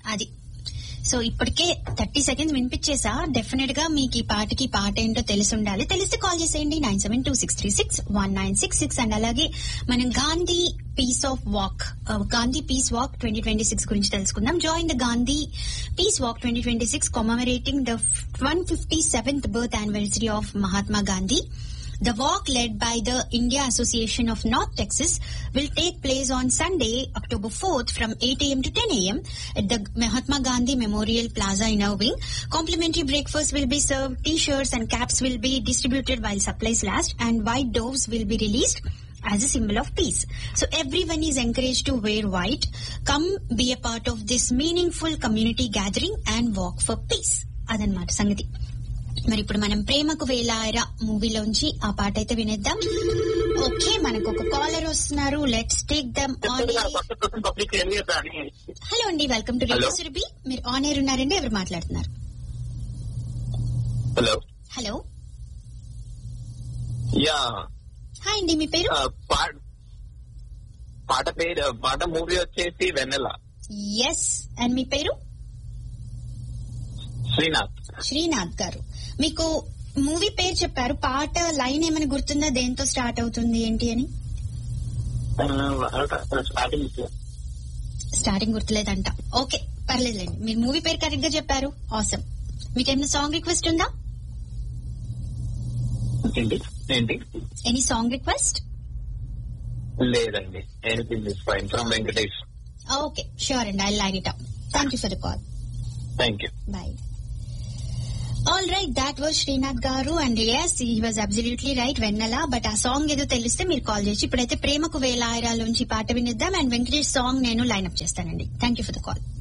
అది సో ఇప్పటికే thirty seconds వినిపించేసా definite గా మీకు ఈ పాటకి ఈ పాట ఏంటో తెలిసి ఉండాలి తెలిస్తే కాల్ చేసేయండి nine seven two six three six one nine six six and అలాగే మనం Gandhi peace of walk Gandhi peace walk twenty twenty six గురించి తెలుసుకుందాం join the Gandhi peace walk twenty twenty six commemorating the one fifty seventh birth anniversary of Mahatma Gandhi The walk led by the India Association of North Texas will take place on Sunday, October 4th from 8 a.m. to 10 a.m. at the Mahatma Gandhi Memorial Plaza in Irving. Complimentary breakfast will be served, t-shirts and caps will be distributed while supplies last and white doves will be released as a symbol of peace. So everyone is encouraged to wear white. Come be a part of this meaningful community gathering and walk for peace. అదనమాట సంగతి మరి ఇప్పుడు మనం ప్రేమకు వేలాయరా మూవీలోంచి ఆ పాట అయితే వినేద్దాం ఓకే మనకు ఒక కాలర్ వస్తున్నారు let's take them on public area కానీ హలో అండి welcome to radio Hello. Surabhi మీరు ఆన్ ఎయిర్ ఉన్నారండి ఎవరు మాట్లాడుతున్నారు హలో హలో యా హాయ్ అండి మీ పేరు పాట పాట పేరు పాట మూవీ వచ్చేసి వెన్నెల ఎస్ అండ్ మీ పేరు శ్రీనాథ్ శ్రీనాథ్ గారు మీకు మూవీ పేరు చెప్పారు పాట లైన్ ఏమైనా గుర్తుందా దేంతో స్టార్ట్ అవుతుంది ఏంటి అని స్టార్టింగ్ స్టార్టింగ్ గుర్తులేదంట ఓకే పర్లేదులేండి మీరు మూవీ పేరు కరెక్ట్ గా చెప్పారు ఆసమ్ మీకేమైనా సాంగ్ రిక్వెస్ట్ ఉందా ఏంటి ఏంటి ఎనీ సాంగ్ రిక్వెస్ట్ లేదండి anything is fine from Venkatesh okay sure అండి I line it up thank you for the call thank you Bye. All right, that was Srinath గారు and yes he was absolutely right Vennela but ఆ song ఏదో తెలిస్తే మీరు కాల్ చేసి ఇప్పుడైతే ప్రేమకు వేలాయిరాలోంచి పాట వినిద్దాం అండ్ వెంకటేష్ సాంగ్ నేను లైన్ అప్ చేస్తానండి thank you for the call